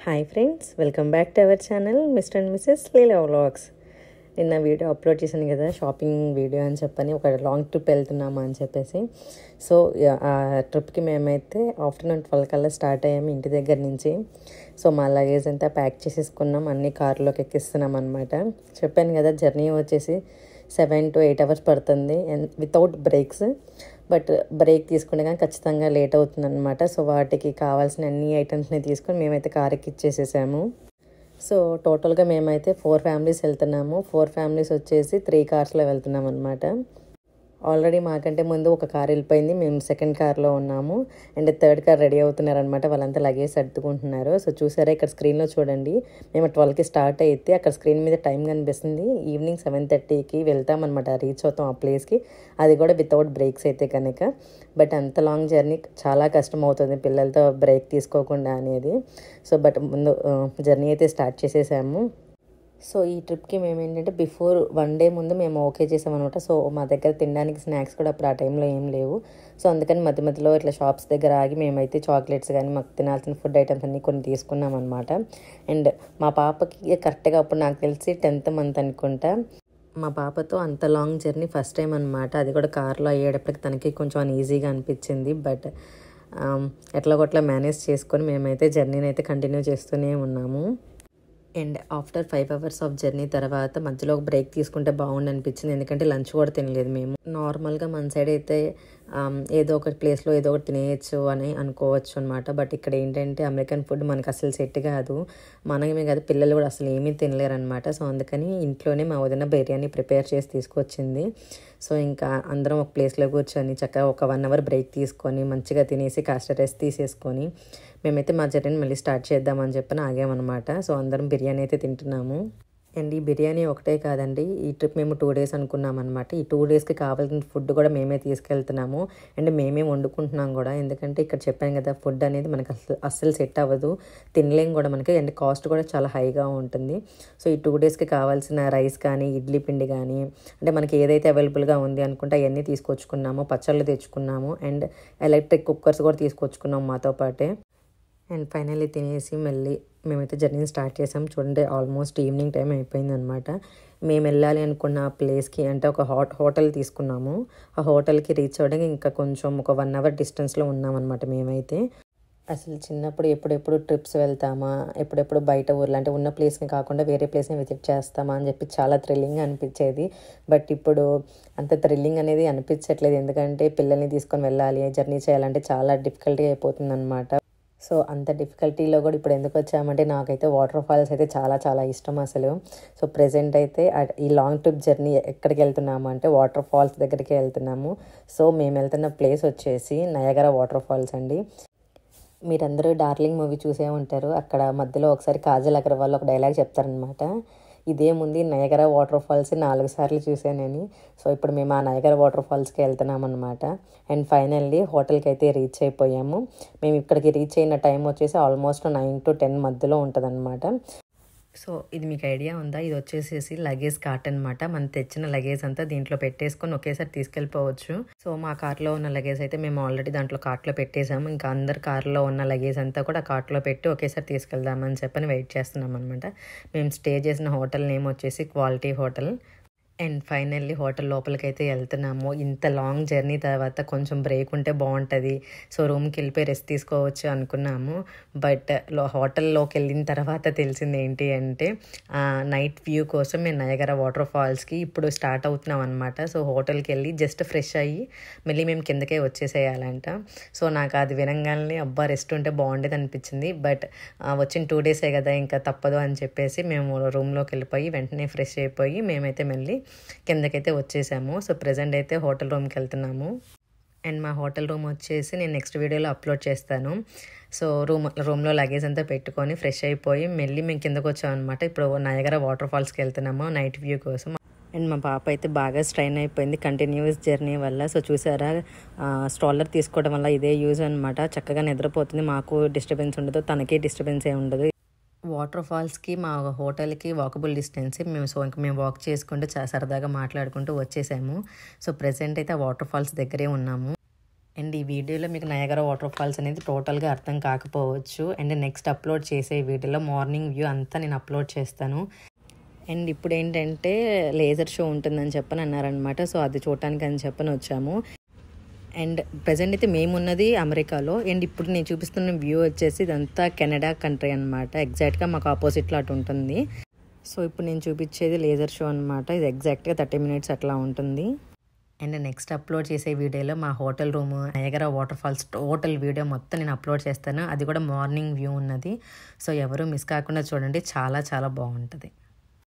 hi friends welcome back to our channel Mr and Mrs Leela vlogs నిన్న video upload చేశాను కదా shopping video అని చెప్పని ఒక లాంగ్ ట్రిప్ వెళ్తున్నాము అని చెప్పేసి సో ఆ ట్రిప్కి మేమైతే ఆఫ్టర్నూన్ ట్వెల్వ్ కల్లా స్టార్ట్ అయ్యాము ఇంటి దగ్గర నుంచి సో మా లగేజ్ అంతా ప్యాక్ చేసేసుకున్నాం అన్ని కార్లోకి ఎక్కిస్తున్నాం అనమాట చెప్పాను కదా జర్నీ వచ్చేసి సెవెన్ టు ఎయిట్ అవర్స్ పడుతుంది and without breaks but break తీసుకుంటే కానీ ఖచ్చితంగా లేట్ అవుతుంది అనమాట సో వాటికి కావాల్సిన అన్ని ఐటమ్స్ని తీసుకొని మేమైతే కార్ ఎక్కిచ్చేసేసాము సో టోటల్గా మేమైతే ఫోర్ ఫ్యామిలీస్ వెళ్తున్నాము ఫోర్ ఫ్యామిలీస్ వచ్చేసి త్రీ కార్స్లో వెళ్తున్నాం అనమాట ఆల్రెడీ మాకంటే ముందు ఒక కార్ వెళ్ళిపోయింది మేము సెకండ్ కార్లో ఉన్నాము అండ్ థర్డ్ కార్ రెడీ అవుతున్నారనమాట వాళ్ళంతా లగేజ్ సర్దుకుంటున్నారు సో చూసారా ఇక్కడ స్క్రీన్లో చూడండి మేము ట్వెల్వ్కి స్టార్ట్ అయితే అక్కడ స్క్రీన్ మీద టైం కనిపిస్తుంది ఈవినింగ్ సెవెన్ థర్టీకి వెళ్తామన్నమాట రీచ్ అవుతాం ఆ ప్లేస్కి అది కూడా వితౌట్ బ్రేక్స్ అయితే కనుక బట్ అంత లాంగ్ జర్నీ చాలా కష్టం అవుతుంది పిల్లలతో బ్రేక్ తీసుకోకుండా అనేది సో బట్ ముందు జర్నీ అయితే స్టార్ట్ చేసేసాము సో ఈ ట్రిప్కి మేము ఏంటంటే బిఫోర్ వన్ డే ముందు మేము ఓకే చేసామన్నమాట సో మా దగ్గర తినడానికి స్నాక్స్ కూడా అప్పుడు ఆ టైంలో ఏం లేవు సో అందుకని మధ్య మధ్యలో ఇట్లా షాప్స్ దగ్గర ఆగి మేమైతే చాక్లెట్స్ కానీ మాకు తినాల్సిన ఫుడ్ ఐటమ్స్ అన్నీ కొన్ని తీసుకున్నాం అనమాట అండ్ మా పాపకి కరెక్ట్గా అప్పుడు నాకు తెలిసి టెన్త్ మంత్ అనుకుంటా మా పాపతో అంత లాంగ్ జర్నీ ఫస్ట్ టైం అనమాట అది కూడా కార్లో అయ్యేటప్పటికి తనకి కొంచెం అన్ఈజీగా అనిపించింది బట్ ఎట్లాగొట్లా మేనేజ్ చేసుకొని మేమైతే జర్నీని అయితే కంటిన్యూ చేస్తూనే ఉన్నాము and after five hours of journey తర్వాత మధ్యలో ఒక బ్రేక్ తీసుకుంటే బాగుండు అనిపించింది ఎందుకంటే లంచ్ కూడా తినలేదు మేము నార్మల్గా మన సైడ్ అయితే ఏదో ఒక ప్లేస్లో ఏదో ఒకటి తినేయచ్చు అని అనుకోవచ్చు అనమాట బట్ ఇక్కడ ఏంటంటే అమెరికన్ ఫుడ్ మనకు అసలు సెట్ కాదు మనమే కాదు పిల్లలు కూడా అసలు ఏమీ తినలేరు అనమాట సో అందుకని ఇంట్లోనే మా వదిన బిర్యానీ ప్రిపేర్ చేసి తీసుకొచ్చింది సో ఇంకా అందరం ఒక ప్లేస్లో కూర్చొని చక్కగా ఒక వన్ అవర్ బ్రేక్ తీసుకొని మంచిగా తినేసి కాస్త రెస్ట్ తీసేసుకొని మేమైతే మా జర్నీని మళ్ళీ స్టార్ట్ చేద్దామని చెప్పని ఆగామన్నమాట సో అందరం బిర్యానీ అయితే తింటున్నాము అండ్ ఈ బిర్యానీ ఒకటే కాదండి ఈ ట్రిప్ మేము టూ డేస్ అనుకున్నాం అనమాట ఈ టూ డేస్కి కావాల్సిన ఫుడ్ కూడా మేమే తీసుకెళ్తున్నాము అండ్ మేమే వండుకుంటున్నాం కూడా ఎందుకంటే ఇక్కడ చెప్పాను కదా ఫుడ్ అనేది మనకు అసలు అస్సలు సెట్ అవ్వదు తినలేం కూడా మనకి అండ్ కాస్ట్ కూడా చాలా హైగా ఉంటుంది సో ఈ టూ డేస్కి కావాల్సిన రైస్ కానీ ఇడ్లీ పిండి కానీ అంటే మనకి ఏదైతే అవైలబుల్గా ఉంది అనుకుంటే అవన్నీ తీసుకొచ్చుకున్నాము పచ్చళ్ళు తెచ్చుకున్నాము అండ్ ఎలక్ట్రిక్ కుక్కర్స్ కూడా తీసుకొచ్చుకున్నాము మాతో పాటే అండ్ ఫైనల్లీ తినేసి మళ్ళీ మేమైతే జర్నీ స్టార్ట్ చేసాం చూడండి ఆల్మోస్ట్ ఈవినింగ్ టైం అయిపోయింది అనమాట మేము వెళ్ళాలి అనుకున్న ప్లేస్కి అంటే ఒక హాట్ హోటల్ తీసుకున్నాము ఆ హోటల్కి రీచ్ అవ్వడానికి ఇంకా కొంచెం ఒక వన్ అవర్ డిస్టెన్స్లో ఉన్నామన్నమాట మేమైతే అసలు చిన్నప్పుడు ఎప్పుడెప్పుడు ట్రిప్స్ వెళ్తామా ఎప్పుడెప్పుడు బయట ఊర్లు అంటే ఉన్న ప్లేస్ని కాకుండా వేరే ప్లేస్ని విజిట్ చేస్తామా అని చెప్పి చాలా థ్రిల్లింగ్ అనిపించేది బట్ ఇప్పుడు అంత థ్రిల్లింగ్ అనేది అనిపించట్లేదు ఎందుకంటే పిల్లల్ని తీసుకొని వెళ్ళాలి జర్నీ చేయాలంటే చాలా డిఫికల్టీ అయిపోతుంది అనమాట సో అంత డిఫికల్టీలో కూడా ఇప్పుడు ఎందుకు వచ్చామంటే నాకైతే వాటర్ ఫాల్స్ అయితే చాలా చాలా ఇష్టం అసలు సో ప్రజెంట్ అయితే ఈ లాంగ్ ట్రిప్ జర్నీ ఎక్కడికి వెళ్తున్నాము అంటే వాటర్ ఫాల్స్ దగ్గరికి వెళ్తున్నాము సో మేము వెళ్తున్న ప్లేస్ వచ్చేసి నయగర వాటర్ ఫాల్స్ అండి మీరందరూ డార్లింగ్ మూవీ చూసే ఉంటారు అక్కడ మధ్యలో ఒకసారి కాజల్ అగర్వాల్ ఒక డైలాగ్ చెప్తారనమాట ఇదేముంది నయగర వాటర్ ఫాల్స్ నాలుగు సార్లు చూసానని సో ఇప్పుడు మేము ఆ నయగర వాటర్ ఫాల్స్కి వెళ్తున్నాం అనమాట అండ్ ఫైనల్లీ హోటల్కి అయితే రీచ్ అయిపోయాము మేము ఇక్కడికి రీచ్ అయిన టైం వచ్చేసి ఆల్మోస్ట్ నైన్ టు టెన్ మధ్యలో ఉంటుంది సో ఇది మీకు ఐడియా ఉందా ఇది వచ్చేసేసి లగేజ్ కార్ట్ అనమాట మనం తెచ్చిన లగేజ్ అంతా దీంట్లో పెట్టేసుకొని ఒకేసారి తీసుకెళ్ళిపోవచ్చు సో మా కార్లో ఉన్న లగేజ్ అయితే మేము ఆల్రెడీ దాంట్లో కార్ట్లో పెట్టేసాము ఇంకా అందరు కార్లో ఉన్న లగేజ్ అంతా కూడా కార్ట్లో పెట్టి ఒకేసారి తీసుకెళ్దామని చెప్పని వెయిట్ చేస్తున్నాం అనమాట మేము స్టే చేసిన హోటల్ నేమ్ వచ్చేసి Quality hotel and finally hotel లోపలికి అయితే వెళ్తున్నాము ఇంత లాంగ్ జర్నీ తర్వాత కొంచెం బ్రేక్ ఉంటే బాగుంటుంది సో రూమ్కి వెళ్ళిపోయి రెస్ట్ తీసుకోవచ్చు అనుకున్నాము బట్ లో హోటల్లోకి వెళ్ళిన తర్వాత తెలిసింది ఏంటి అంటే నైట్ వ్యూ కోసం మేము నయగర వాటర్ ఫాల్స్కి ఇప్పుడు స్టార్ట్ అవుతున్నాం అనమాట సో హోటల్కి వెళ్ళి జస్ట్ ఫ్రెష్ అయ్యి మళ్ళీ మేము కిందకే వచ్చేసేయాలంట సో నాకు అది వినంగానే అబ్బా రెస్ట్ ఉంటే బాగుండేది అనిపించింది బట్ వచ్చిన టూ డేసే కదా ఇంకా తప్పదు అని చెప్పేసి మేము రూమ్లోకి వెళ్ళిపోయి వెంటనే ఫ్రెష్ అయిపోయి మేమైతే మళ్ళీ కిందకైతే వచ్చేసాము సో ప్రజెంట్ అయితే హోటల్ రూమ్కి వెళ్తున్నాము అండ్ మా హోటల్ రూమ్ వచ్చేసి నేను నెక్స్ట్ వీడియోలో అప్లోడ్ చేస్తాను సో రూమ్ రూమ్లో లగేజ్ అంతా పెట్టుకొని ఫ్రెష్ అయిపోయి మళ్ళీ మేము కిందకు వచ్చాం అనమాట ఇప్పుడు నయగర వాటర్ ఫాల్స్కి వెళ్తున్నాము నైట్ వ్యూ కోసం అండ్ మా పాప అయితే బాగా స్ట్రైన్ అయిపోయింది కంటిన్యూస్ జర్నీ వల్ల సో చూసారా స్ట్రాలర్ తీసుకోవడం వల్ల ఇదే యూజ్ అనమాట చక్కగా నిద్రపోతుంది మాకు డిస్టర్బెన్స్ ఉండదు తనకి డిస్టర్బెన్స్ ఏ ఉండదు వాటర్ ఫాల్స్కి మా హోటల్కి వాకబుల్ డిస్టెన్స్ మేము సో ఇంక మేము వాక్ చేసుకుంటూ చా సరదాగా మాట్లాడుకుంటూ వచ్చేసాము సో ప్రజెంట్ అయితే ఆ వాటర్ ఫాల్స్ దగ్గరే ఉన్నాము అండ్ ఈ వీడియోలో మీకు నయగర వాటర్ ఫాల్స్ అనేది టోటల్గా అర్థం కాకపోవచ్చు అండ్ నెక్స్ట్ అప్లోడ్ చేసే వీడియోలో మార్నింగ్ వ్యూ అంతా నేను అప్లోడ్ చేస్తాను అండ్ ఇప్పుడు ఏంటంటే లేజర్ షో ఉంటుందని చెప్పని అన్నారనమాట సో అది చూడటానికి అని చెప్పని వచ్చాము అండ్ ప్రజెంట్ అయితే మేమున్నది అమెరికాలో అండ్ ఇప్పుడు నేను చూపిస్తున్న వ్యూ వచ్చేసి ఇదంతా కెనడా కంట్రీ అనమాట ఎగ్జాక్ట్గా మాకు ఆపోజిట్లో అటు ఉంటుంది సో ఇప్పుడు నేను చూపించేది లేజర్ షో అనమాట ఇది ఎగ్జాక్ట్గా థర్టీ మినిట్స్ అట్లా ఉంటుంది అండ్ నెక్స్ట్ అప్లోడ్ చేసే వీడియోలో మా hotel room Niagara waterfalls total video మొత్తం నేను అప్లోడ్ చేస్తాను అది కూడా మార్నింగ్ వ్యూ ఉన్నది సో ఎవరు మిస్ కాకుండా చూడండి చాలా చాలా బాగుంటుంది